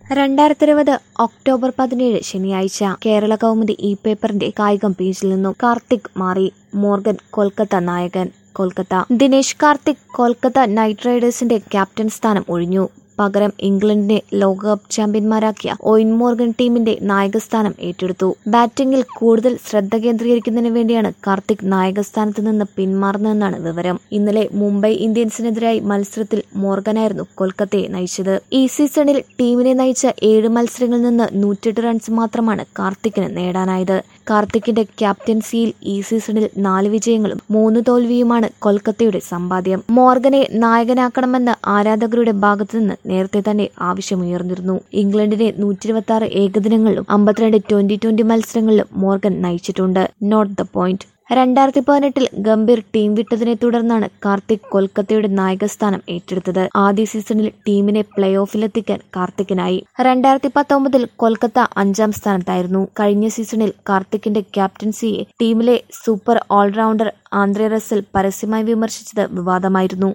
രണ്ടായിരത്തി ഇരുപത് ഒക്ടോബർ പതിനേഴ് ശനിയാഴ്ച കേരള കൗമുദി ഇ പേപ്പറിന്റെ കായികം പേജിൽ നിന്നും കാർത്തിക് മാറി മോർഗൻ കൊൽക്കത്ത നായകൻ കൊൽക്കത്ത ദിനേശ് കാർത്തിക് കൊൽക്കത്ത നൈറ്റ് റൈഡേഴ്സിന്റെ ക്യാപ്റ്റൻ സ്ഥാനം ഒഴിഞ്ഞു പകരം ഇംഗ്ലണ്ടിനെ ലോകകപ്പ് ചാമ്പ്യന്മാരാക്കിയ ഒയിൻ മോർഗൻ ടീമിന്റെ നായകസ്ഥാനം ഏറ്റെടുത്തു ബാറ്റിംഗിൽ കൂടുതൽ ശ്രദ്ധ കേന്ദ്രീകരിക്കുന്നതിന് വേണ്ടിയാണ് കാർത്തിക് നായകസ്ഥാനത്ത് നിന്ന് പിന്മാറുന്നതെന്നാണ് വിവരം ഇന്നലെ മുംബൈ ഇന്ത്യൻസിനെതിരായി മത്സരത്തിൽ മോർഗനായിരുന്നു കൊൽക്കത്തയെ നയിച്ചത് ഈ സീസണിൽ ടീമിനെ നയിച്ച ഏഴ് മത്സരങ്ങളിൽ നിന്ന് നൂറ്റെട്ട് റൺസ് മാത്രമാണ് കാർത്തിക്കിന് നേടാനായത് കാർത്തിക്കിന്റെ ക്യാപ്റ്റൻസിയിൽ ഈ സീസണിൽ നാല് വിജയങ്ങളും മൂന്ന് തോൽവിയുമാണ് കൊൽക്കത്തയുടെ സമ്പാദ്യം മോർഗനെ നായകനാക്കണമെന്ന് ആരാധകരുടെ ഭാഗത്തുനിന്ന് നേരത്തെ തന്നെ ആവശ്യമുയർന്നിരുന്നു ഇംഗ്ലണ്ടിനെ നൂറ്റി ഇരുപത്തി ആറ് ഏകദിനങ്ങളിലും അമ്പത്തിരണ്ട് ട്വന്റി ട്വന്റി മത്സരങ്ങളിലും മോർഗൻ നയിച്ചിട്ടുണ്ട് നോട്ട് ദ പോയിന്റ് രണ്ടായിരത്തി പതിനെട്ടിൽ ഗംഭീർ ടീം വിട്ടതിനെ തുടർന്നാണ് കാർത്തിക് കൊൽക്കത്തയുടെ നായകസ്ഥാനം ഏറ്റെടുത്തത് ആദ്യ സീസണിൽ ടീമിനെ പ്ലേ ഓഫിലെത്തിക്കാൻ കാർത്തിക്കിനായി രണ്ടായിരത്തി പത്തൊമ്പതിൽ കൊൽക്കത്ത അഞ്ചാം സ്ഥാനത്തായിരുന്നു കഴിഞ്ഞ സീസണിൽ കാർത്തിക്കിന്റെ ക്യാപ്റ്റൻസിയെ ടീമിലെ സൂപ്പർ ഓൾറൗണ്ടർ ആന്ദ്രെ റസൽ പരസ്യമായി വിമർശിച്ചത് വിവാദമായിരുന്നു